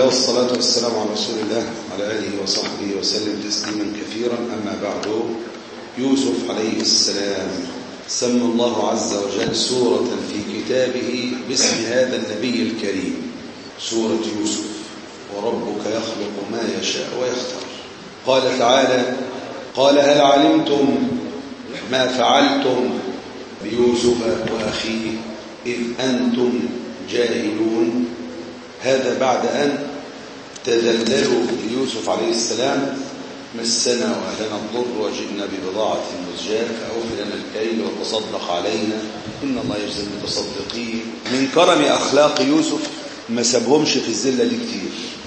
الله والصلاة والسلام على رسول الله وعلى آله وصحبه وسلم تسليما كثيرا أما بعد يوسف عليه السلام سمى الله عز وجل سورة في كتابه باسم هذا النبي الكريم سورة يوسف وربك يخلق ما يشاء ويختار قال تعالى قال هل علمتم ما فعلتم بيوسف وأخيه إذ أنتم جاهلون هذا بعد أن تذللوا ليوسف عليه السلام مسنا وأهلنا الضر وجئنا ببضاعة مزجاة فأوف لنا الكيل وتصدق علينا إن الله يجزي المتصدقين من كرم أخلاق يوسف ما سابهمش في الزلة دي كتير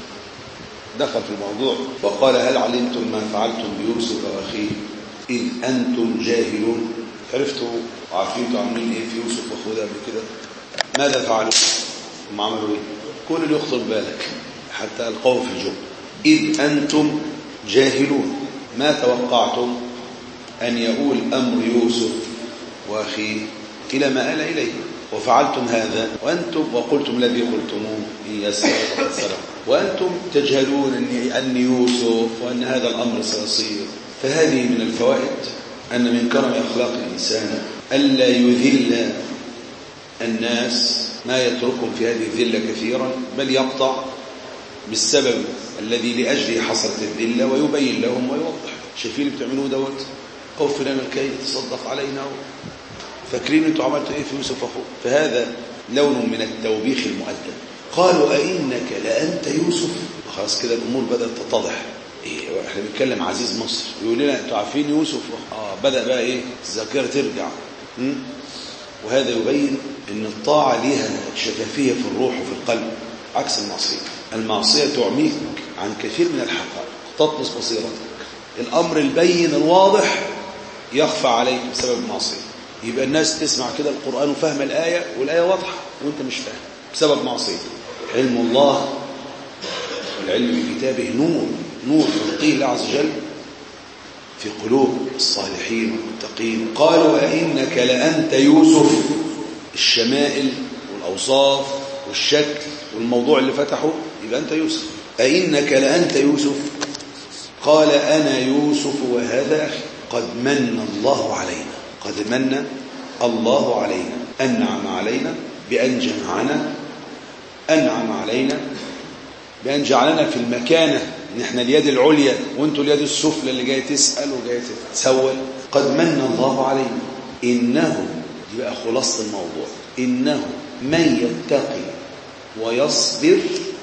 دخل في الموضوع وقال هل علمتم ما فعلتم بيوسف وأخيه إذ أنتم جاهلون عرفتوا وعارفين انتوا عاملين ايه في يوسف واخوه قبل كده ماذا فعلوا هم عملوا ايه كل اللي يخطر بالك حتى القوم في الجب إذ أنتم جاهلون ما توقعتم أن يؤول أمر يوسف وأخيه إلى ما آل إليه وفعلتم هذا وأنتم وقلتم الذي قلتموه إن يسرق فقد سرق وأنتم تجهلون أن أن يوسف وأن هذا الأمر سيصير فهذه من الفوائد أن من كرم أخلاق الإنسان ألا يذل الناس ما يتركهم في هذه الذلة كثيرا بل يقطع بالسبب الذي لأجله حصلت الذلة ويبين لهم ويوضح شايفين اللي بتعملوه دوت أوف لنا الكي تصدق علينا فاكرين انتوا عملتوا ايه في يوسف اخوه فهذا لون من التوبيخ المؤدب قالوا أئنك لأنت يوسف خلاص كده الأمور بدأت تتضح إيه احنا بنتكلم عزيز مصر يقول لنا انتوا عارفين يوسف اه بدأ بقى ايه الذاكرة ترجع م? وهذا يبين ان الطاعة ليها شفافية في الروح وفي القلب عكس المعصية المعصية تعميك عن كثير من الحقائق تطمس بصيرتك الأمر البين الواضح يخفى عليك بسبب المعصية يبقى الناس تسمع كده القرآن وفهم الآية والآية واضحة وانت مش فاهم بسبب معصية علم الله والعلم بكتابه نور نور يلقيه الله عز وجل في قلوب الصالحين والمتقين قالوا أئنك لأنت يوسف الشمائل والأوصاف والشكل والموضوع اللي فتحه يبقى أنت يوسف أئنك لأنت يوسف قال أنا يوسف وهذا أخي قد من الله علينا قد من الله علينا أنعم علينا بأن جمعنا أنعم علينا بأن جعلنا في المكانة ان احنا اليد العليا وانتوا اليد السفلى اللي جايه تسال وجايه تتسول قد من الله علينا انه دي بقى خلاصه الموضوع انه من يتقي ويصبر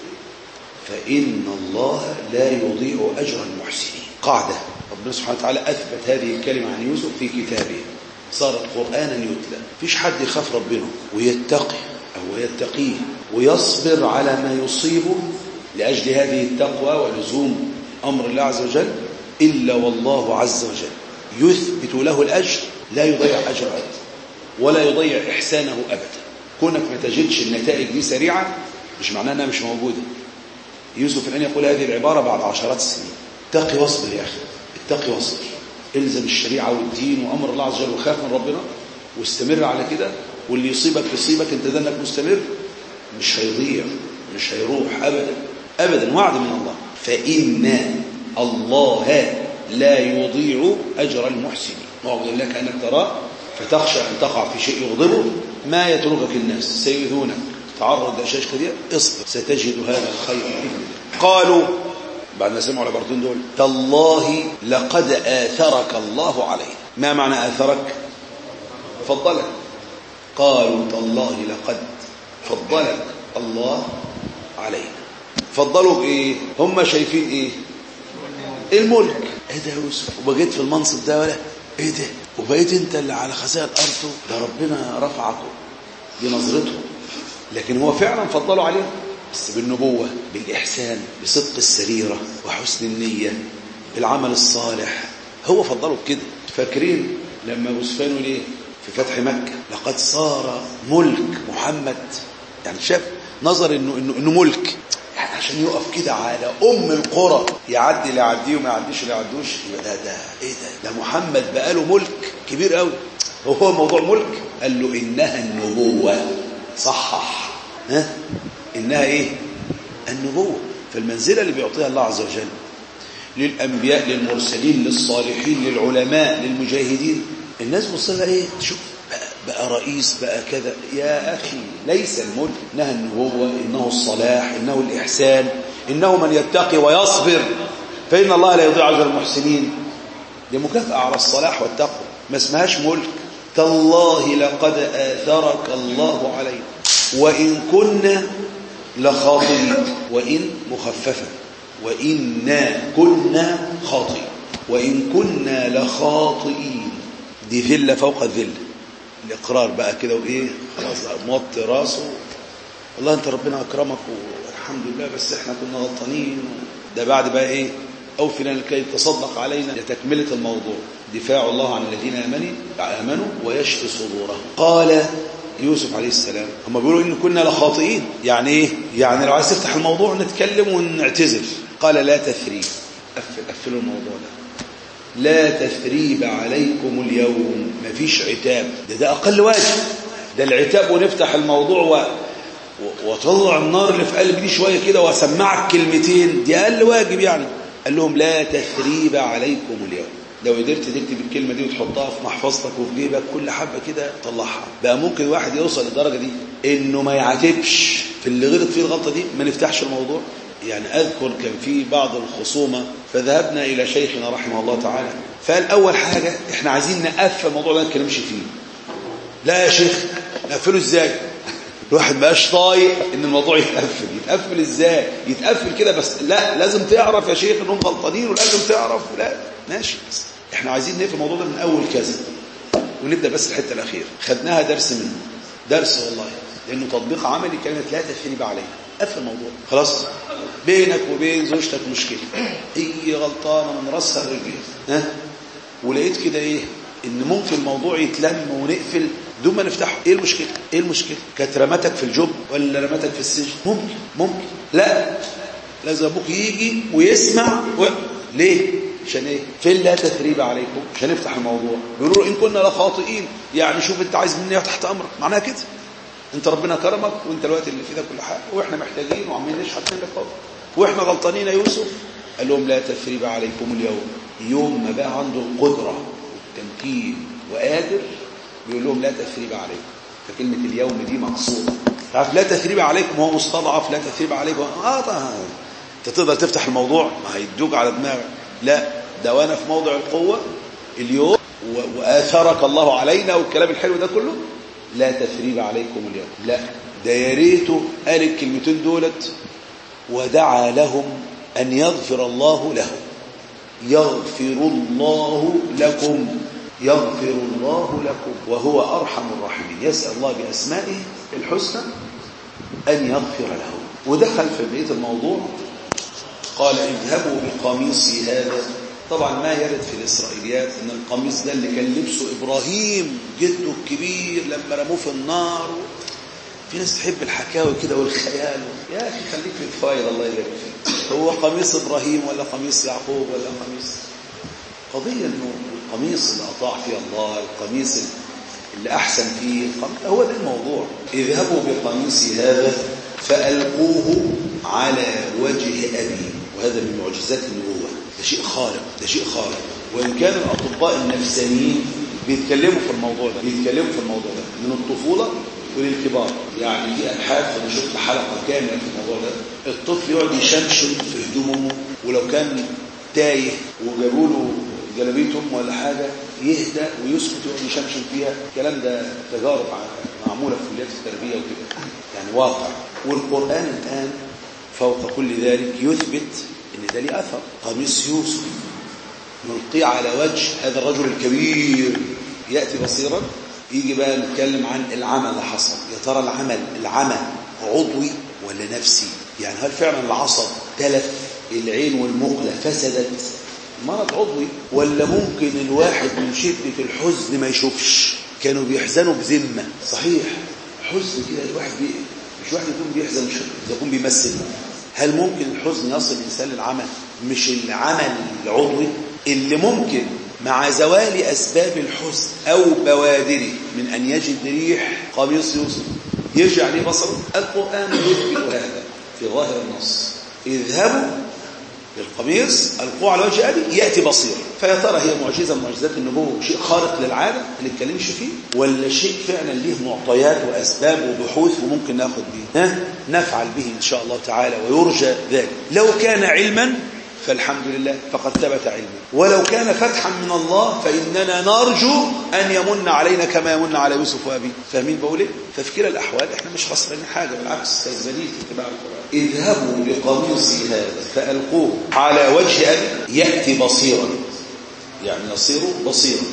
فان الله لا يضيع اجر المحسنين قاعده ربنا سبحانه وتعالى اثبت هذه الكلمه عن يوسف في كتابه صارت قرانا يتلى فيش حد يخاف ربنا ويتقي او يتقيه ويصبر على ما يصيبه لأجل هذه التقوى ولزوم أمر الله عز وجل إلا والله عز وجل يثبت له الأجر لا يضيع أجر أبدا ولا يضيع إحسانه أبدا كونك ما تجدش النتائج دي سريعة مش معناه أنها مش موجودة يوسف الآن يقول هذه العبارة بعد عشرات السنين اتقي واصبر يا أخي اتقي واصبر الزم الشريعة والدين وأمر الله عز وجل وخاف من ربنا واستمر على كده واللي يصيبك يصيبك انت ذنك مستمر مش هيضيع مش هيروح أبدا أبدا وعد من الله فإن الله لا يضيع أجر المحسنين معبد الله كأنك تراه فتخشى أن تقع في شيء يغضبه ما يتركك الناس سيؤذونك تعرض لأشياء كثيرة اصبر ستجد هذا الخير بإذن الله قالوا بعد ما سمعوا العبارتين دول تالله لقد آثرك الله عليه ما معنى آثرك فضلك قالوا تالله لقد فضلك الله علينا فضلوا بايه هم شايفين ايه الملك ايه ده يا يوسف وبقيت في المنصب ده ولا ايه ده وبقيت انت اللي على خزائن الارض ده ربنا رفعك بنظرته لكن هو فعلا فضلوا عليه بس بالنبوة بالإحسان بصدق السريرة وحسن النية بالعمل الصالح هو فضلوا بكده فاكرين لما أبو سفيان ليه في فتح مكة لقد صار ملك محمد يعني شاف نظر انه انه انه ملك يعني عشان يقف كده على ام القرى يعدي اللي يعديه وما يعديش اللي يعدوش يبقى ده ده ايه ده ده محمد بقى له ملك كبير قوي وهو موضوع ملك قال له انها النبوه صحح ها انها ايه النبوه فالمنزلة اللي بيعطيها الله عز وجل للأنبياء للمرسلين للصالحين للعلماء للمجاهدين الناس بصلها ايه تشوف بقى, بقى رئيس بقى كذا يا أخي ليس الملك إنها النبوة إنه الصلاح إنه الإحسان إنه من يتقي ويصبر فإن الله لا يضيع أجر المحسنين دي مكافأة على الصلاح والتقوى ما اسمهاش ملك تالله لقد آثرك الله علينا وإن كنا لخاطئين وإن مخففة وإنا كنا خاطئين وإن كنا لخاطئين دي ذلة فوق الذلة الإقرار بقى كده وإيه خلاص موطي راسه والله أنت ربنا أكرمك والحمد لله بس إحنا كنا غلطانين ده بعد بقى إيه أوفي لنا الكي تصدق علينا لتكملة الموضوع دفاع الله عن الذين آمنوا آمنوا ويشفي صدورهم قال يوسف عليه السلام هم بيقولوا إن كنا لخاطئين يعني إيه يعني لو عايز تفتح الموضوع نتكلم ونعتذر قال لا تثريب قفل قفلوا الموضوع ده لا تثريب عليكم اليوم مفيش عتاب ده ده أقل واجب ده العتاب ونفتح الموضوع و... وطلع النار اللي في قلبي دي شوية كده واسمعك كلمتين دي أقل واجب يعني قال لهم لا تثريب عليكم اليوم لو قدرت تكتب الكلمة دي وتحطها في محفظتك وفي جيبك كل حبة كده طلعها بقى ممكن واحد يوصل للدرجة دي انه ما يعاتبش في اللي غلط فيه الغلطة دي ما نفتحش الموضوع يعني أذكر كان في بعض الخصومة فذهبنا إلى شيخنا رحمه الله تعالى فقال أول حاجة إحنا عايزين نقفل الموضوع ده ما نتكلمش فيه لا يا شيخ نقفله إزاي الواحد بقاش طايق ان الموضوع يتقفل يتقفل ازاي يتقفل كده بس لا لازم تعرف يا شيخ انهم غلطانين ولازم تعرف لا ماشي احنا عايزين نقفل الموضوع ده من اول كذا ونبدا بس الحته الاخيره خدناها درس منه درس والله لانه تطبيق عملي كلمه لا تثريب عليه قفل الموضوع خلاص بينك وبين زوجتك مشكله هي غلطانه من راسها لرجليها ها ولقيت كده ايه ان ممكن الموضوع يتلم ونقفل دون ما نفتحه ايه المشكله ايه المشكله كانت رمتك في الجب ولا رمتك في السجن ممكن ممكن لا لازم ابوك يجي ويسمع و... ليه عشان ايه فين لا تثريب عليكم عشان نفتح الموضوع بيقولوا ان كنا لخاطئين يعني شوف انت عايز مني تحت امرك معناها كده انت ربنا كرمك وانت الوقت اللي في ده كل حاجه واحنا محتاجين وعمالين نشحت منك اهو واحنا غلطانين يا يوسف قال لهم لا تثريب عليكم اليوم يوم ما بقى عنده القدره والتمكين وقادر بيقول لهم لا تثريب عليكم فكلمة اليوم دي مقصودة تعرف لا تثريب عليكم هو مستضعف لا تثريب عليكم اه طبعا انت تقدر تفتح الموضوع ما هيدوك على دماغك لا ده وانا في موضع القوة اليوم وآثرك الله علينا والكلام الحلو ده كله لا تثريب عليكم اليوم لا ده يا ريته قال الكلمتين دولت ودعا لهم أن يغفر الله لهم يغفر الله لكم يغفر الله لكم وهو أرحم الراحمين يسأل الله بأسمائه الحسنى أن يغفر له ودخل في بقية الموضوع قال اذهبوا بقميصي هذا طبعا ما يرد في الإسرائيليات أن القميص ده اللي كان لبسه إبراهيم جده الكبير لما رموه في النار في ناس تحب الحكاوي كده والخيال يا أخي خليك في الفايد الله يبارك فيك هو قميص إبراهيم ولا قميص يعقوب ولا قميص قضية أنه القميص اللي أطاع فيه الله القميص اللي أحسن فيه هو ده الموضوع اذهبوا بقميصي هذا فألقوه على وجه أبي وهذا من معجزات النبوة ده شيء خارق ده شيء خارق وإن كان الأطباء النفسانيين بيتكلموا في الموضوع ده بيتكلموا في الموضوع ده من الطفولة وللكبار يعني في أبحاث أنا شفت حلقة كاملة في الموضوع ده الطفل يقعد يشمشم في هدوم أمه ولو كان تايه وجابوا له جلابيه امه ولا حاجه يهدى ويسكت ويقعد يشمشم فيها الكلام ده تجارب معموله في كليات التربيه وكده يعني واقع والقران الان فوق كل ذلك يثبت ان ده ليه اثر قميص يوسف نلقيه على وجه هذا الرجل الكبير ياتي بصيرا يجي بقى نتكلم عن العمل اللي حصل يا ترى العمل العمل عضوي ولا نفسي يعني هل فعلا العصب تلف العين والمقله فسدت مرض عضوي ولا ممكن الواحد من شدة الحزن ما يشوفش كانوا بيحزنوا بذمة صحيح حزن كده الواحد بي... مش واحد يكون بيحزن مش يكون بيمثل هل ممكن الحزن يصل الإنسان للعمل مش العمل العضوي اللي ممكن مع زوال أسباب الحزن أو بوادره من أن يجد ريح قميص يوسف يرجع ليه بصره القرآن يثبت هذا في ظاهر النص اذهبوا بالقميص القوه على وجه ابي ياتي بصيرا فيا ترى هي معجزه من معجزات النبوه شيء خارق للعاده ما نتكلمش فيه ولا شيء فعلا له معطيات واسباب وبحوث وممكن ناخذ به ها نفعل به ان شاء الله تعالى ويرجى ذلك لو كان علما فالحمد لله فقد ثبت علمه ولو كان فتحا من الله فإننا نرجو أن يمن علينا كما يمن على يوسف وأبيه فاهمين بقول ايه ففي كلا الأحوال احنا مش خسرانين حاجة بالعكس كذبانين في اتباع القرآن اذهبوا بقميصي هذا فألقوه على وجه أبي يأتي بصيرا يعني يصير بصيرا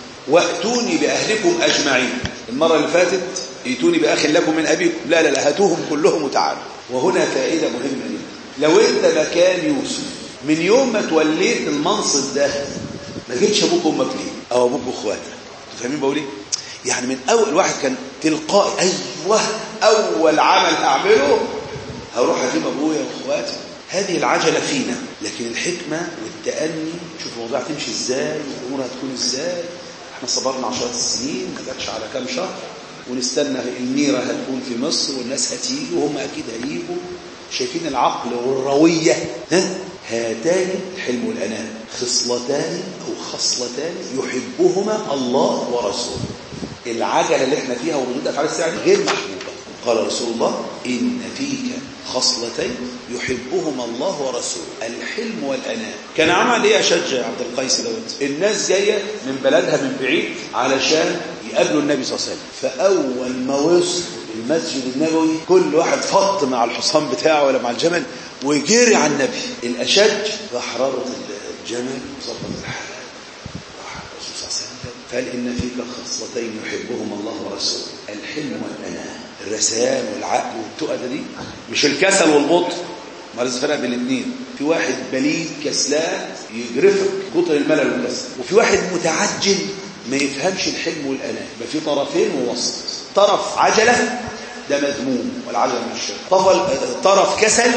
واتوني بأهلكم أجمعين المرة اللي فاتت ائتوني بأخ لكم من أبيكم لا لا لا هاتوهم كلهم وتعالوا وهنا فائدة مهمة جدا لو انت مكان يوسف من يوم ما توليت المنصب ده ما جبتش ابوك وامك ليه او ابوك واخواتك فاهمين بقول ايه يعني من اول واحد كان تلقائي ايوه اول عمل اعمله هروح اجيب ابويا واخواتي هذه العجله فينا لكن الحكمه والتاني شوف الموضوع تمشي ازاي والامور هتكون ازاي احنا صبرنا عشرات السنين ما جاتش على كام شهر ونستنى الميره هتكون في مصر والناس هتيجي وهم اكيد هيجوا شايفين العقل والرويه ها هاتان الحلم والأنام خصلتان أو خصلتان يحبهما الله ورسوله العجلة اللي احنا فيها وردود أفعال الساعة غير محبوبة قال رسول الله إن فيك خصلتين يحبهما الله ورسوله الحلم والأنام كان عمل ايه أشج عبد القيس دوت الناس جاية من بلدها من بعيد علشان يقابلوا النبي صلى الله عليه وسلم فأول ما وصل المسجد النبوي كل واحد فط مع الحصان بتاعه ولا مع الجمل وجري على النبي الأشج راح رابط الجمل وظبط الحلال راح الرسول صلى الله عليه وسلم قال إن فيك خصلتين يحبهما الله ورسوله الحلم والأنام الرسام والعقل والتؤدة دي مش الكسل والبطء ما لازم فرق بين الاثنين في واحد بليد كسلان يجرفك كتر الملل والكسل وفي واحد متعجل ما يفهمش الحلم والأنام يبقى في طرفين ووسط طرف عجلة ده مذموم والعجلة من الشر طرف كسل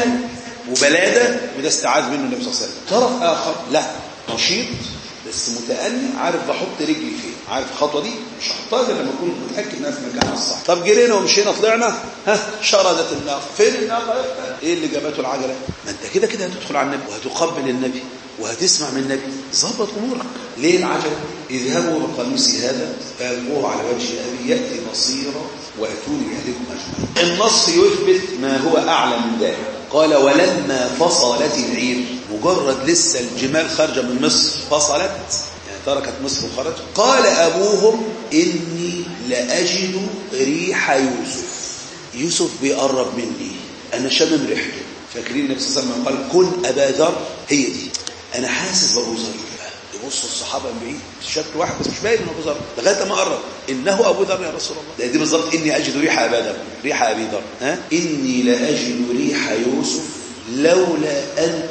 وبلادة وده استعاذ منه النبي صلى الله عليه وسلم طرف آخر لا نشيط بس متأني عارف بحط رجلي فين عارف الخطوة دي مش هحطها غير لما اكون متأكد انها في مكانها الصح طب جرينا ومشينا طلعنا ها شردت الناقة فين الناقة ايه اللي جابته العجلة ما انت كده كده هتدخل على النبي وهتقبل النبي وهتسمع من النبي ظبط امورك ليه العجلة اذهبوا بقميصي هذا فالقوه على وجه ابي ياتي بصيرا واتوني باهلكم اجمعين النص يثبت ما هو اعلى من ذلك قال ولما فصلت العير مجرد لسه الجمال خارجه من مصر فصلت يعني تركت مصر وخرجت قال ابوهم اني لاجد ريح يوسف يوسف بيقرب مني انا شامم ريحته فاكرين النبي صلى الله عليه وسلم قال كن ابا ذر هي دي انا حاسس بابو ذر يبصوا الصحابه من بعيد شكل واحد بس مش باين انه ابو ذر لغايه ما قرب انه ابو ذر يا رسول الله ده دي بالظبط اني اجد ريح ابا ذر ريح ابي ذر ها اني لاجد ريح يوسف لولا ان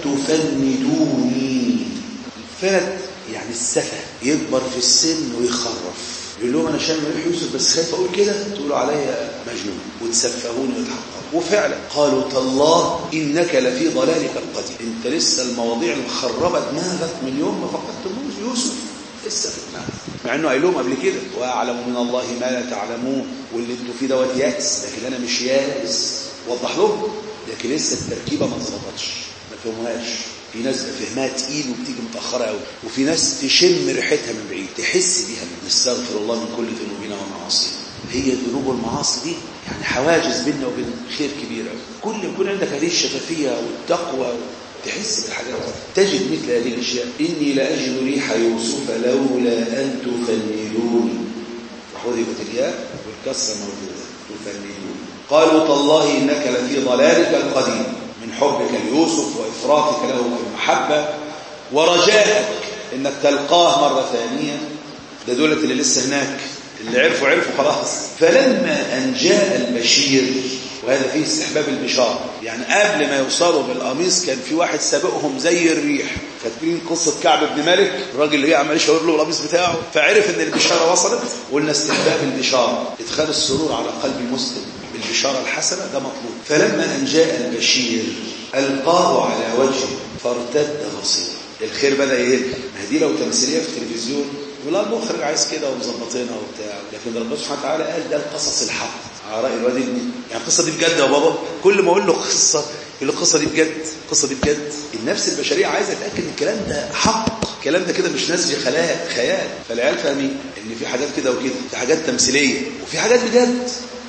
تفندوني الفلت يعني السفه يكبر في السن ويخرف يقول لهم انا شامم ريح يوسف بس خايف اقول كده تقولوا عليا مجنون وتسفهوني وتحققوا وفعلا قالوا تالله انك لفي ضلالك القديم انت لسه المواضيع المخربه دماغك من يوم ما فقدت يوسف لسه في دماغك مع انه قايل لهم قبل كده واعلم من الله ما لا تعلمون واللي انتوا فيه دوت ياس لكن انا مش ياس وضح لهم لكن لسه التركيبه ما اتظبطش ما فهموهاش في ناس فهمها تقيل وبتيجي متاخره قوي وفي ناس تشم ريحتها من بعيد تحس بيها نستغفر الله من كل ذنوبنا ومعاصينا هي الذنوب والمعاصي دي يعني حواجز بيننا وبين خير كبير قوي كل يكون عندك هذه الشفافيه والتقوى تحس بالحاجات تجد مثل هذه الاشياء اني لاجد ريح يوسف لولا ان تفندوني وحذفت الياء والكسره موجوده تفندوني قالوا تالله انك لفي ضلالك القديم من حبك ليوسف وافراطك له في المحبه ورجائك انك تلقاه مره ثانيه ده دولة اللي لسه هناك اللي عرفوا عرفوا خلاص فلما أن جاء البشير وهذا فيه استحباب البشارة يعني قبل ما يوصلوا بالقميص كان في واحد سابقهم زي الريح فاكرين قصة كعب بن مالك الراجل اللي جه عمال يشاور له القميص بتاعه فعرف ان البشارة وصلت قلنا استحباب البشارة ادخال السرور على قلب المسلم بالبشارة الحسنة ده مطلوب فلما أن جاء البشير ألقاه على وجهه فارتد بصيره الخير بدأ يهد ما دي لو تمثيلية في التلفزيون يقول المخرج عايز كده ومظبطينها وبتاع لكن ربنا سبحانه وتعالى قال ده القصص الحق على راي الواد ابني يعني القصه دي بجد يا بابا كل ما اقول له قصه يقول له القصه دي بجد القصه دي بجد النفس البشريه عايزه تاكد الكلام ده حق الكلام ده كده مش نسج خيال خيال فالعيال فاهمين ان في حاجات كده وكده في حاجات تمثيليه وفي حاجات بجد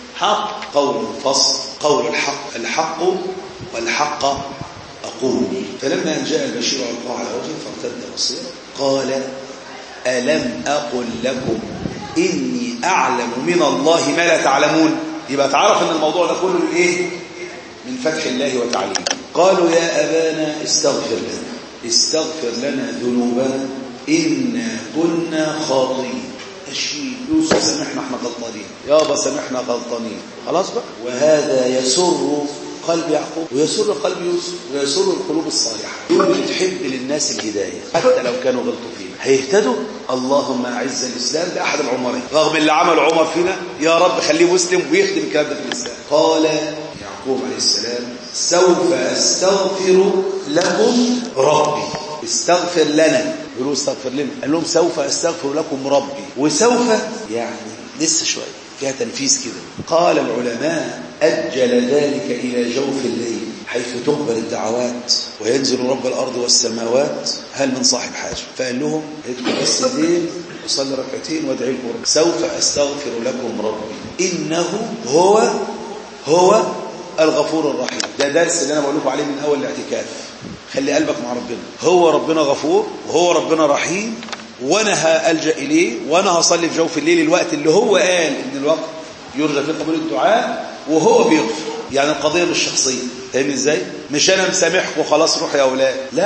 حق قول الفصل قول الحق الحق والحق أقول فلما أن جاء البشير والقاه على وجهه فارتد بصيرا قال ألم أقل لكم إني أعلم من الله ما لا تعلمون يبقى تعرف أن الموضوع ده كله من إيه من فتح الله وتعليمه قالوا يا أبانا استغفر لنا استغفر لنا ذنوبنا إنا كنا خاطئين الشيء يوسف سامحنا احنا غلطانين يابا سامحنا غلطانين خلاص بقى وهذا يسر قلب يعقوب ويسر قلب يوسف ويسر القلوب الصالحة دول اللي تحب للناس الهداية حتى لو كانوا غلطوا فينا هيهتدوا اللهم اعز الإسلام بأحد العمرين رغم اللي عمل عمر فينا يا رب خليه مسلم ويخدم الكلام ده في الإسلام قال يعقوب عليه السلام سوف أستغفر لكم ربي استغفر لنا يقولوا استغفر لنا قال لهم سوف أستغفر لكم ربي وسوف يعني لسه شوية فيها تنفيذ كده قال العلماء أجل ذلك إلى جوف الليل حيث تقبل الدعوات وينزل رب الأرض والسماوات هل من صاحب حاجة فقال لهم ادخل بس الليل وصلي ركعتين وادعي لكم رب سوف أستغفر لكم ربي إنه هو هو الغفور الرحيم ده درس اللي أنا بقول لكم عليه من أول الاعتكاف خلي قلبك مع ربنا هو ربنا غفور وهو ربنا رحيم وانا هألجأ إليه وانا هصلي في جوف الليل الوقت اللي هو قال ان الوقت يرجى في قبول الدعاء وهو بيغفر يعني القضية مش شخصية فاهمني ازاي مش انا مسامحكم وخلاص روح يا اولاد لا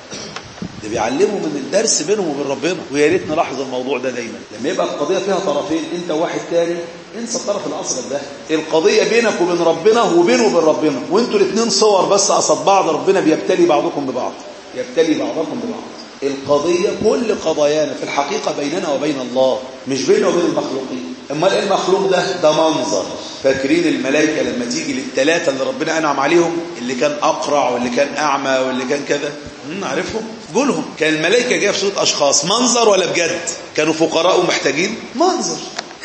ده بيعلموا من الدرس بينهم وبين ربنا ويا ريت نلاحظ الموضوع ده دايما لما يبقى القضية فيها طرفين انت وواحد تاني انسى الطرف الاصغر ده القضية بينك وبين ربنا وبينه وبين ربنا وانتوا الاثنين صور بس قصاد بعض ربنا بيبتلي بعضكم ببعض يبتلي بعضكم ببعض القضية كل قضايانا في الحقيقة بيننا وبين الله مش بيننا وبين المخلوقين امال ايه المخلوق ده ده منظر فاكرين الملائكة لما تيجي للثلاثة اللي ربنا أنعم عليهم اللي كان أقرع واللي كان أعمى واللي كان كذا نعرفهم قولهم كان الملائكة جايه في صورة أشخاص منظر ولا بجد كانوا فقراء ومحتاجين منظر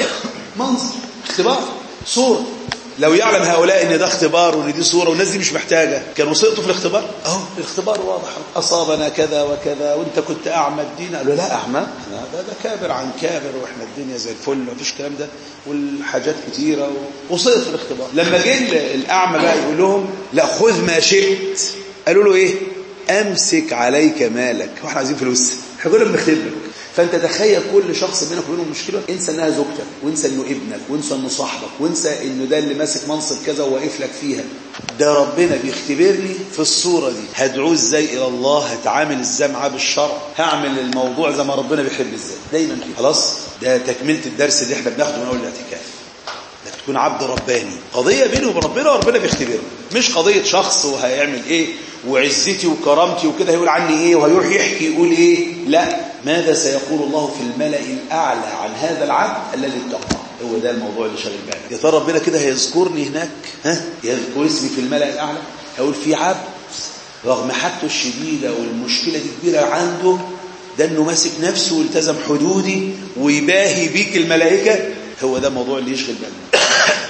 منظر اختبار صورة لو يعلم هؤلاء ان ده اختبار وان دي صورة والناس دي مش محتاجة كانوا سقطوا في الاختبار اهو الاختبار واضح اصابنا كذا وكذا وانت كنت اعمى الدين قالوا لا اعمى ده ده كابر عن كابر واحنا الدنيا زي الفل مفيش الكلام ده والحاجات كتيرة وسقط في الاختبار لما جه الاعمى بقى يقول لهم لا خذ ما شئت قالوا له ايه امسك عليك مالك واحنا عايزين فلوس احنا كنا بنختبرك فانت تخيل كل شخص بينك وبينه مشكله انسى انها زوجتك وانسى انه ابنك وانسى انه صاحبك وانسى انه ده اللي ماسك منصب كذا وواقف لك فيها ده ربنا بيختبرني في الصوره دي هدعوه ازاي الى الله هتعامل ازاي معاه بالشرع هعمل الموضوع زي ما ربنا بيحب ازاي دايما كده خلاص ده تكمله الدرس اللي احنا بناخده من اول الاعتكاف انك تكون عبد رباني قضيه بينه وبين ربنا وربنا بيختبره مش قضيه شخص وهيعمل ايه وعزتي وكرامتي وكده هيقول عني ايه وهيروح يحكي يقول ايه لا ماذا سيقول الله في الملأ الأعلى عن هذا العبد الذي اتقى هو ده الموضوع اللي شاغل بالك يا ترى ربنا كده هيذكرني هناك ها يذكر اسمي في الملأ الأعلى هيقول في عبد رغم حاجته الشديدة والمشكلة دي كبيرة عنده ده انه ماسك نفسه والتزم حدودي ويباهي بيك الملائكة هو ده الموضوع اللي يشغل بالنا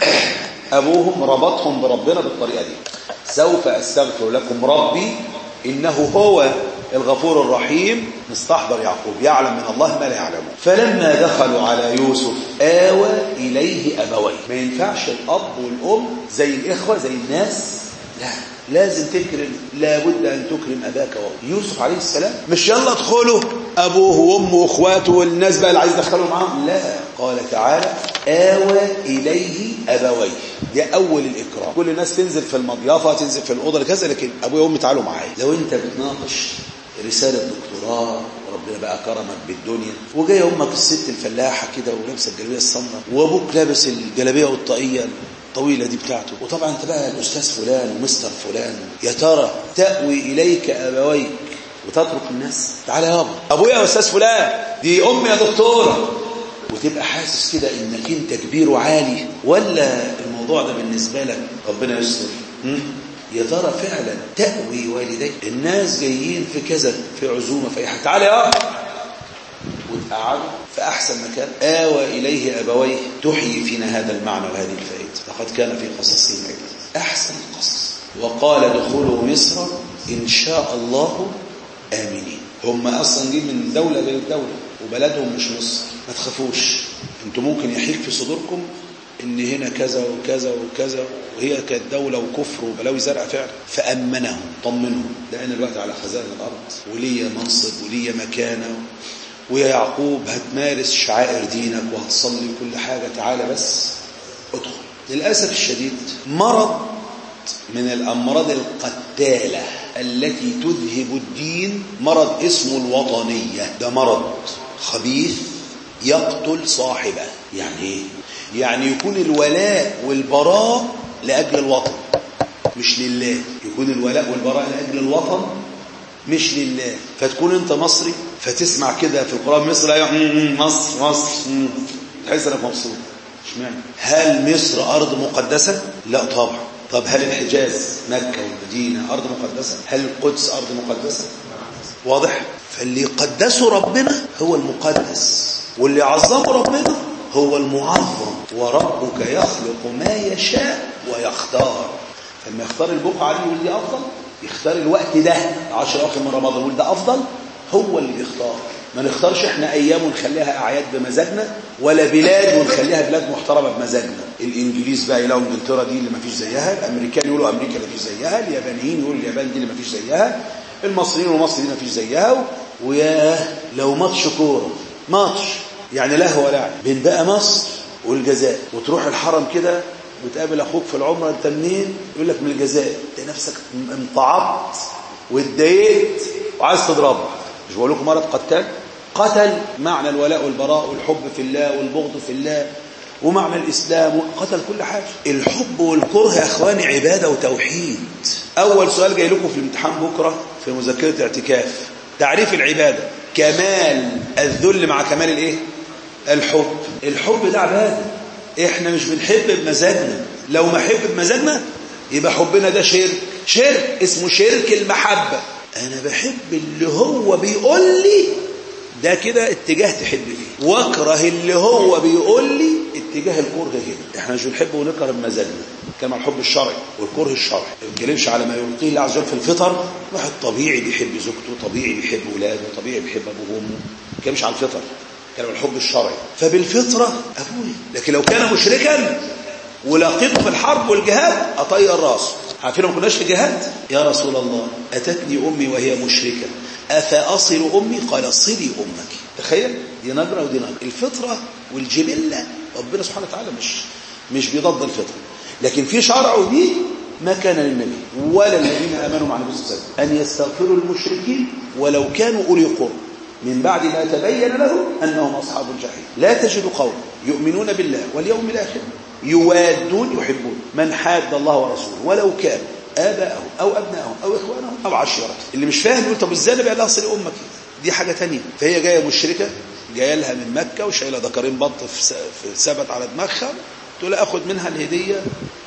أبوهم ربطهم بربنا بالطريقة دي سوف أستغفر لكم ربي إنه هو الغفور الرحيم مستحضر يعقوب يعلم من الله ما لا يعلمه فلما دخلوا على يوسف آوى إليه أبويه ما ينفعش الأب والأم زي الإخوة زي الناس لا لازم تكرم لابد أن تكرم أباك وأمك يوسف عليه السلام مش يلا ادخلوا أبوه وأمه وأخواته والناس بقى اللي عايز يدخلوا معاهم لا قال تعالى آوى إليه أبويه دي أول الإكرام كل الناس تنزل في المضيافة تنزل في الأوضة كذا لكن أبويا وأمي تعالوا معايا لو أنت بتناقش رسالة دكتوراه وربنا بقى كرمك بالدنيا وجايه امك الست الفلاحه كده ولابسه الجلابيه السمراء وابوك لابس الجلابيه والطاقيه الطويله دي بتاعته وطبعا انت بقى الاستاذ فلان ومستر فلان يا ترى تاوي اليك ابويك وتترك الناس تعالى يابا ابويا يا استاذ فلان دي امي يا دكتوره وتبقى حاسس كده انك انت كبير وعالي ولا الموضوع ده بالنسبه لك ربنا يستر يا ترى فعلا تأوي والديك الناس جايين في كذا في عزومة في حاجة تعالى يا وتقعده في أحسن مكان آوى إليه أبويه تحيي فينا هذا المعنى وهذه الفائدة لقد كان في قصصهم عبرة أحسن القصص وقال ادخلوا مصر إن شاء الله آمنين هم أصلا جايين من دولة غير دولة وبلدهم مش مصر ما تخافوش انتوا ممكن يحيك في صدوركم ان هنا كذا وكذا وكذا وهي كانت دولة وكفر وبلاوي زرع فعلا فأمنهم طمنهم لأن الوقت على خزائن الأرض وليا منصب وليا مكانة ويا يعقوب هتمارس شعائر دينك وهتصلي كل حاجة تعالى بس ادخل للأسف الشديد مرض من الأمراض القتالة التي تذهب الدين مرض اسمه الوطنية ده مرض خبيث يقتل صاحبه يعني ايه يعني يكون الولاء والبراء لأجل الوطن مش لله يكون الولاء والبراء لأجل الوطن مش لله فتكون انت مصري فتسمع كده في القرآن مصر أيوة مصر مصر تحس انك مبسوط اشمعنى هل مصر أرض مقدسة لا طبعا طب هل الحجاز مكة والمدينة أرض مقدسة هل القدس أرض مقدسة واضح فاللي قدسه ربنا هو المقدس واللي عظمه ربنا هو المعظم وربك يخلق ما يشاء ويختار فلما يختار البقعة دي يقول دي أفضل يختار الوقت ده عشر أواخر من رمضان يقول ده أفضل هو اللي بيختار ما نختارش احنا أيام ونخليها أعياد بمزاجنا ولا بلاد ونخليها بلاد محترمة بمزاجنا الإنجليز بقى يلاقوا إنجلترا دي اللي ما فيش زيها الأمريكان يقولوا أمريكا اللي ما فيش زيها اليابانيين يقولوا اليابان دي اللي ما فيش زيها المصريين ومصر دي ما فيش زيها وياه لو ماتش كورة ماتش يعني لهو لعب بين بقى مصر والجزائر وتروح الحرم كده وتقابل اخوك في العمره انت منين يقول لك من الجزائر تلاقي نفسك انطعبت واتضايقت وعايز تضربه مش بقول لكم مرض قتال قتل معنى الولاء والبراء والحب في الله والبغض في الله ومعنى الإسلام قتل كل حاجة الحب والكره يا أخواني عبادة وتوحيد أول سؤال جاي لكم في الامتحان بكرة في مذكرة اعتكاف تعريف العبادة كمال الذل مع كمال الايه الحب الحب ده عبادة احنا مش بنحب بمزاجنا لو ما حب بمزاجنا يبقى حبنا ده شرك شرك اسمه شرك المحبة انا بحب اللي هو بيقول لي ده كده اتجاه تحب فيه واكره اللي هو بيقول لي اتجاه الكره هنا احنا مش بنحب ونكره بمزاجنا كما الحب الشرعي والكره الشرعي ما بنتكلمش على ما يلقيه الله عز وجل في الفطر واحد طبيعي بيحب زوجته طبيعي بيحب اولاده طبيعي بيحب ابوه وامه ما بنتكلمش على الفطر كلام الحب الشرعي فبالفطره ابويا لكن لو كان مشركا ولقيته في الحرب والجهاد اطير راسه عارفين ما كناش في جهاد يا رسول الله اتتني امي وهي مشركه افاصل امي قال صلي امك تخيل دي نجره ودي نجره الفطره والجبله ربنا سبحانه وتعالى مش مش بيضد الفطره لكن في شرع ودين ما كان للنبي ولا الذين امنوا مع النبي صلى الله عليه وسلم ان يستغفروا المشركين ولو كانوا اولي قرب من بعد ما تبين لهم انهم اصحاب الجحيم لا تجد قوم يؤمنون بالله واليوم الاخر يوادون يحبون من حاد الله ورسوله ولو كان آباءهم أو أبنائهم أو إخوانهم أو عشيرتهم اللي مش فاهم يقول طب إزاي نبي الله صل أمك دي حاجة تانية فهي جاية مشركة جاية لها من مكة وشايلة ذكرين بط في ثبت على دماغها تقول أخذ منها الهدية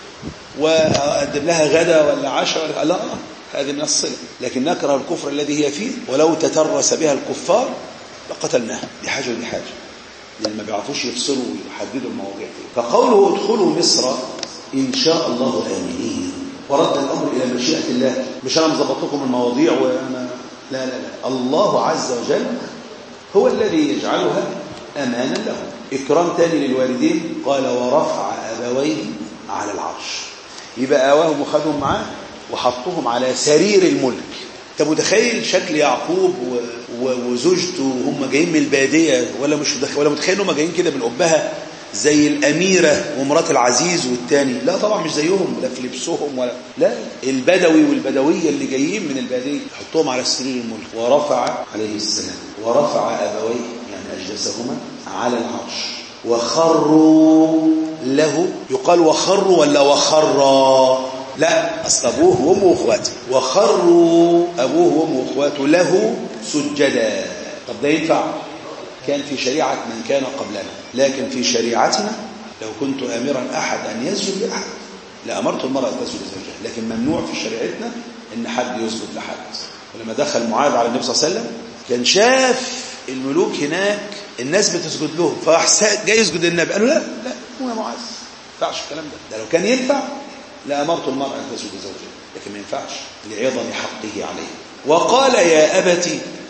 وأقدم لها غدا ولا عشاء ولا لا هذه من الصلة لكن نكره الكفر الذي هي فيه ولو تترس بها الكفار لقتلناها دي حاجة ودي حاجة لأن ما بيعرفوش يفصلوا ويحددوا المواضيع دي فقوله ادخلوا مصر إن شاء الله آمنين ورد الأمر إلى مشيئة الله مش أنا مظبط لكم المواضيع وأنا لا لا لا الله عز وجل هو الذي يجعلها أمانا له إكرام تاني للوالدين قال ورفع أبويه على العرش يبقى أواهم وخدهم معاه وحطهم على سرير الملك انت متخيل شكل يعقوب و... و... وزوجته وهم جايين من الباديه ولا مش متخيل ولا متخيل انهم جايين كده بالابهه زي الاميره ومرات العزيز والتاني لا طبعا مش زيهم لا في لبسهم ولا لا البدوي والبدويه اللي جايين من الباديه يحطهم على سرير الملك ورفع عليه السلام ورفع ابويه يعني اجلسهما على العرش وخروا له يقال وخروا ولا وخرا لا أصل أبوه وأمه وأخواته وخروا أبوه وأمه وأخواته له سجدا طب ده ينفع كان في شريعة من كان قبلنا لكن في شريعتنا لو كنت آمرا أحد أن يسجد لأحد لأمرت المرأة أن تسجد لزوجها لكن ممنوع في شريعتنا أن حد يسجد لحد ولما دخل معاذ على النبي صلى الله عليه وسلم كان شاف الملوك هناك الناس بتسجد لهم فراح جاي يسجد للنبي قالوا لا لا مو يا معاذ ما ينفعش الكلام ده ده لو كان ينفع لامرت المراه ان تسجد لزوجها لكن ما ينفعش لعظم حقه عليه وقال يا ابت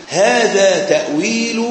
هذا تاويل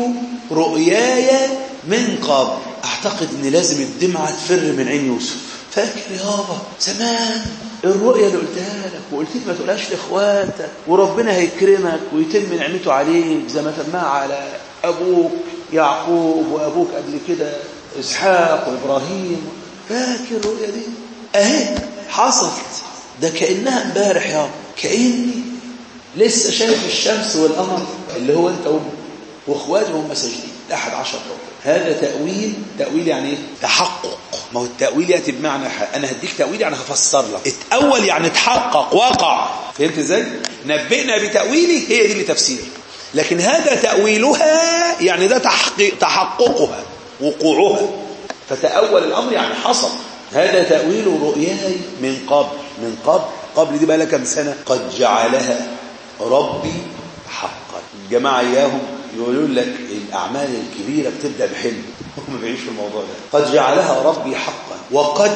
رؤياي من قبل اعتقد ان لازم الدمعه تفر من عين يوسف فاكر يابا زمان الرؤية اللي قلتها لك وقلت لي ما تقولهاش لاخواتك وربنا هيكرمك ويتم نعمته عليك زي ما تمها على ابوك يعقوب وابوك قبل كده اسحاق وابراهيم فاكر الرؤية دي اهي حصلت ده كانها امبارح يابا كاني لسه شايف الشمس والقمر اللي هو انت وامك واخواتي هم ساجدين احد عشر ربنا هذا تأويل تأويل يعني ايه تحقق ما هو التأويل يأتي بمعنى حق. أنا هديك تأويل يعني هفسر لك اتأول يعني تحقق وقع فهمت ازاي نبئنا بتأويله هي دي اللي تفسير لكن هذا تأويلها يعني ده تحقيق تحققها وقوعها فتأول الأمر يعني حصل هذا تأويل رؤياي من قبل من قبل قبل دي بقى لها كم سنة قد جعلها ربي حقا الجماعة إياهم يقولوا لك الأعمال الكبيرة بتبدأ بحلم هم بيعيش في الموضوع ده قد جعلها ربي حقا وقد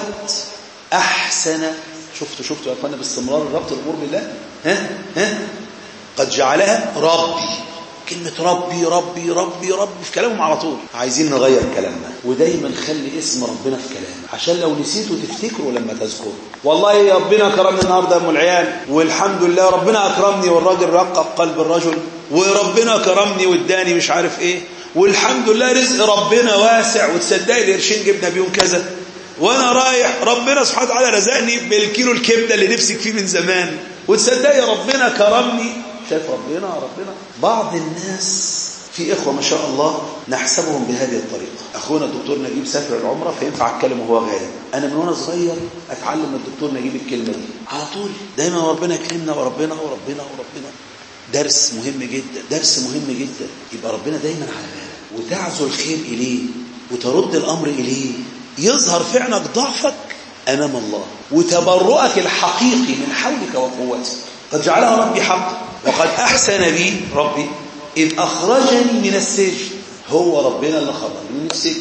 أحسن شفتوا شفتوا يا أخوانا باستمرار الربط الأمور بالله ها ها قد جعلها ربي كلمة ربي ربي ربي ربي في كلامهم على طول عايزين نغير كلامنا ودايما خلي اسم ربنا في كلامنا عشان لو نسيته تفتكروا لما تذكره والله ربنا كرمني النهارده ام العيال والحمد لله ربنا اكرمني والراجل رقق قلب الرجل وربنا كرمني واداني مش عارف ايه والحمد لله رزق ربنا واسع وتصدقي القرشين جبنا بيهم كذا وانا رايح ربنا سبحانه وتعالى رزقني بالكيلو الكبده اللي نفسك فيه من زمان وتصدقي ربنا كرمني شايف ربنا ربنا بعض الناس في إخوة ما شاء الله نحسبهم بهذه الطريقة أخونا الدكتور نجيب سافر العمرة فينفع أتكلم وهو غايب أنا من وأنا صغير أتعلم من الدكتور نجيب الكلمة دي على طول دايما ربنا يكرمنا وربنا وربنا وربنا درس مهم جدا درس مهم جدا يبقى ربنا دايما على بالك وتعزو الخير إليه وترد الأمر إليه يظهر فعلك ضعفك أمام الله وتبرؤك الحقيقي من حولك وقوتك قد جعلها ربي حق وقد أحسن بي ربي إذ أخرجني من السجن هو ربنا اللي خرجني من السجن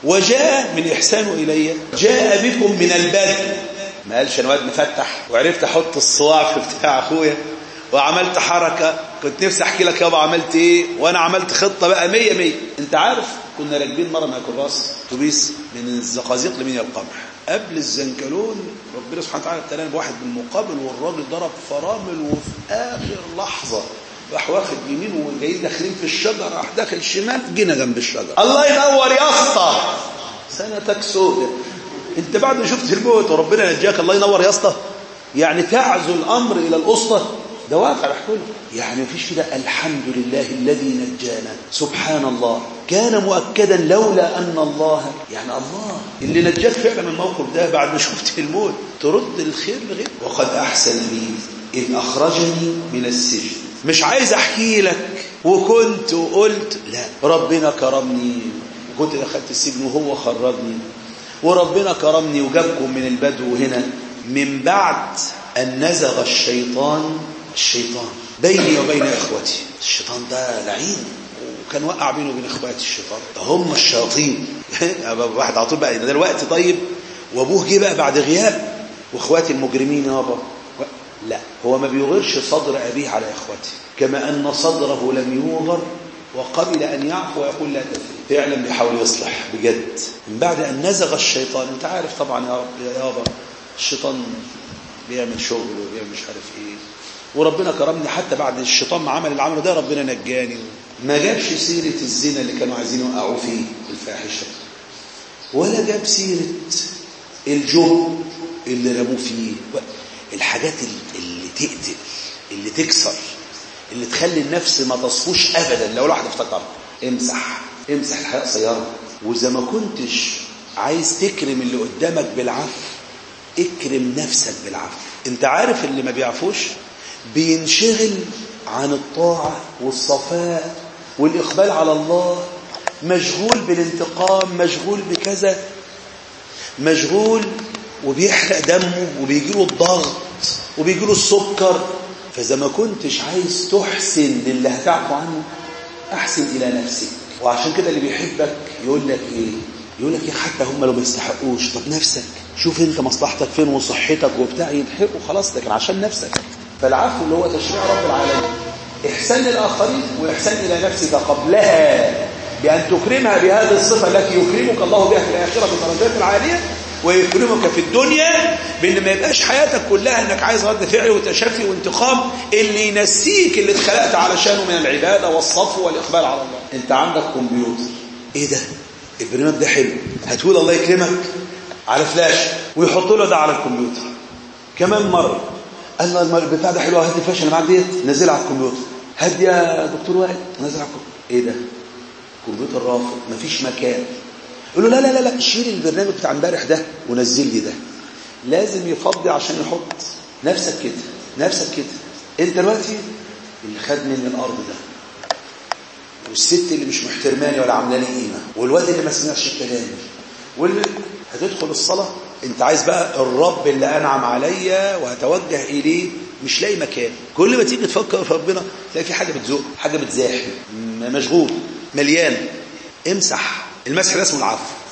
وجاء من إحسانه إلي جاء بكم من البدء ما قالش أنا واد مفتح وعرفت أحط الصواع في بتاع أخويا وعملت حركة كنت نفسي أحكي لك يابا عملت إيه وأنا عملت خطة بقى مية مية أنت عارف كنا راكبين مرة مع كراس توبيس من الزقازيق لمين القمح قبل الزنكلون ربنا سبحانه وتعالى ابتلانا بواحد بالمقابل والراجل ضرب فرامل وفي آخر لحظة راح واخد يمين وجايين داخلين في الشجرة راح داخل شمال جينا جنب الشجرة الله ينور يا اسطى سنتك سودة انت بعد ما شفت الموت وربنا نجاك الله ينور يا اسطى يعني تعزو الامر الى الاسطى ده واقع بحكوله يعني مفيش كده الحمد لله الذي نجانا سبحان الله كان مؤكدا لولا أن الله يعني الله اللي نجاك فعلا من الموقف ده بعد ما شفت الموت ترد الخير لغير وقد أحسن لي إذ أخرجني من السجن مش عايز أحكي لك وكنت وقلت لا ربنا كرمني وكنت دخلت السجن وهو خرجني وربنا كرمني وجابكم من البدو هنا من بعد أن نزغ الشيطان الشيطان بيني وبين إخوتي الشيطان ده لعين وكان وقع بينه وبين إخواتي الشيطان ده هم الشياطين واحد على طول بقى ده الوقت طيب وأبوه جه بقى بعد غياب وإخواتي المجرمين يابا لا هو ما بيغيرش صدر أبيه على إخوته كما أن صدره لم يوغر وقبل أن يعفو ويقول لا تفري فعلا بيحاول يصلح بجد من بعد أن نزغ الشيطان أنت عارف طبعا يا رب يا يابا الشيطان بيعمل شغل وبيعمل مش عارف ايه وربنا كرمني حتى بعد الشيطان ما عمل العمل ده ربنا نجاني ما جابش سيرة الزنا اللي كانوا عايزين يوقعوا فيه الفاحشة ولا جاب سيرة الجهل اللي رموه فيه الحاجات اللي تقتل اللي تكسر اللي تخلي النفس ما تصفوش ابدا لو الواحد افتكر امسح امسح الحياة قصيرة واذا ما كنتش عايز تكرم اللي قدامك بالعفو اكرم نفسك بالعفو انت عارف اللي ما بيعفوش بينشغل عن الطاعة والصفاء والإقبال على الله مشغول بالانتقام مشغول بكذا مشغول وبيحرق دمه وبيجيله الضغط وبيجيله السكر فإذا ما كنتش عايز تحسن للي هتعفو عنه أحسن إلى نفسك وعشان كده اللي بيحبك يقول لك ايه يقول لك ايه حتى هم لو ما يستحقوش طب نفسك شوف انت مصلحتك فين وصحتك وبتاع يلحقوا خلاص لكن عشان نفسك فالعفو اللي هو تشريع رب العالمين إحسان للآخرين وإحسان إلى نفسك قبلها بأن تكرمها بهذه الصفة التي يكرمك الله بها في الآخرة بالدرجات العالية ويكرمك في الدنيا بأن ما يبقاش حياتك كلها أنك عايز رد فعل وتشفي وانتقام اللي ينسيك اللي اتخلقت علشانه من العبادة والصفو والإقبال على الله أنت عندك كمبيوتر إيه ده؟ البرنامج ده حلو هتقول الله يكرمك على فلاش ويحط له ده على الكمبيوتر كمان مرة قال له البتاع ده حلو هات لي الفلاشه اللي معاك ديت نزلها على الكمبيوتر هات يا دكتور وائل نزلها على الكمبيوتر ايه ده كمبيوتر رافض مفيش مكان يقول له لا لا لا لا شيل البرنامج بتاع امبارح ده ونزل لي ده لازم يفضي عشان يحط نفسك كده نفسك كده انت دلوقتي اللي خد مني الارض ده والست اللي مش محترماني ولا عامله لي قيمه والواد اللي ما سمعش كلامي واللي هتدخل الصلاه انت عايز بقى الرب اللي انعم عليا وهتوجه اليه مش لاقي مكان كل ما تيجي تفكر في ربنا تلاقي في حاجه بتزق حاجه بتزاحم مشغول مليان امسح المسح ده اسمه العفو